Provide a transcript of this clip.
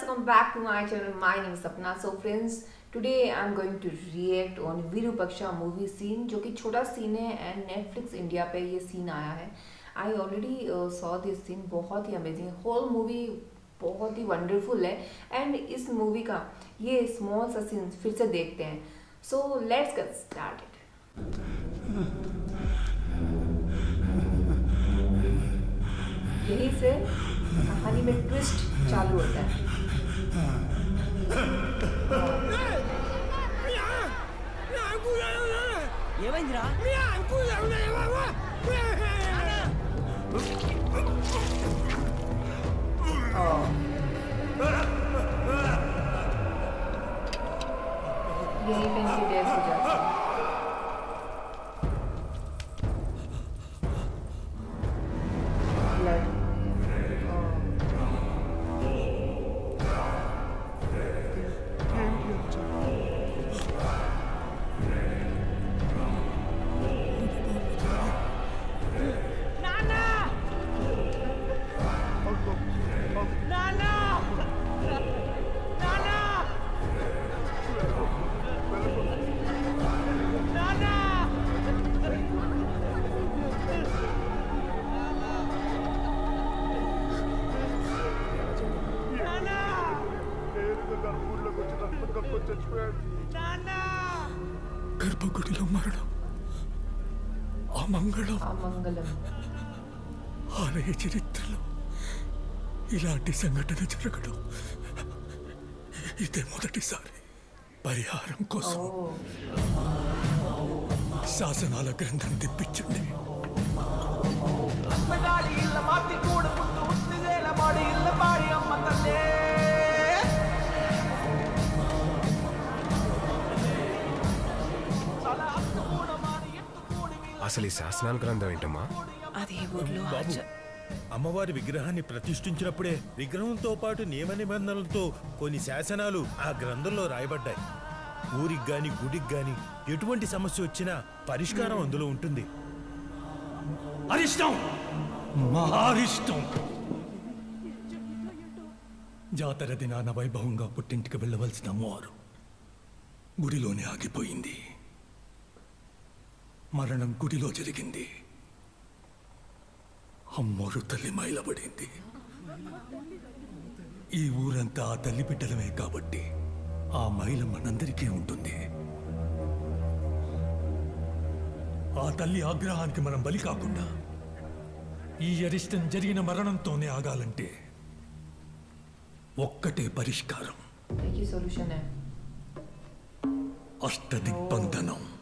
welcome back to my channel. My name is Sapna. So friends, today I'm going to react on Virupaksha movie scene जो कि छोटा scene है and Netflix India पे ये scene आया है I already saw this scene बहुत ही अमेजिंग होल मूवी बहुत ही वंडरफुल है एंड इस मूवी का ये स्मॉल सा सीन फिर से देखते हैं सो लेट्स गेट स्टार्टेड यही से कहानी में ट्विस्ट चालू होता है ఏమైందిరా यही पे इनकी डेथ हो जाती है Blood. నాన్న నాన్న నాన్న నాన్న నాన్న నాన్న గర్భగుడిలో మరణం ఆ మంగళం అమంగళం ఆలయ చరిత్రలో ఇలాంటి సంఘటన జరగడం ఇదే మొదటిసారి పరిహారం కోసం ఓ శాసనాల గ్రంథం తెప్పించండి అమ్మగారి ఇళ్ళ మాటి కూడా ముందు ఉత్తిదేల మాడి ఇళ్ళ పాడి అమ్మ తల్లే చాలా అత్త కూడా మాడి ఎత్తు కూడి వీళ్ళ అసలు ఈ శాసనాల గ్రంథం ఏంటమ్మా అదే ఊర్లో బాబు అమ్మవారి విగ్రహాన్ని ప్రతిష్ఠించినప్పుడే విగ్రహంతో పాటు నియమ నిబంధనలతో కొన్ని శాసనాలు ఆ గ్రంథంలో రాయబడ్డాయి ఊరికి గాని గుడికి గాని ఎటువంటి సమస్య వచ్చినా పరిష్కారం అందులో ఉంటుంది అరిష్టం మహారిష్టం జాతర దినాన వైభవంగా పుట్టింటికి వెళ్ళవలసిన అమ్మవారు గుడిలోనే ఆగిపోయింది మరణం గుడిలో జరిగింది అమ్మోరు తల్లి మైలబడింది ఈ ఊరంతా ఆ తల్లి బిడ్డలమే కాబట్టి ఆ మైల మనందరికీ ఉంటుంది ఆ తల్లి ఆగ్రహానికి మనం బలి కాకుండా ఈ అరిష్టం జరిగిన మరణంతోనే ఆగాలంటే ఒక్కటే పరిష్కారం एक ही सॉल्यूशन है అష్టదిగ్బంధనం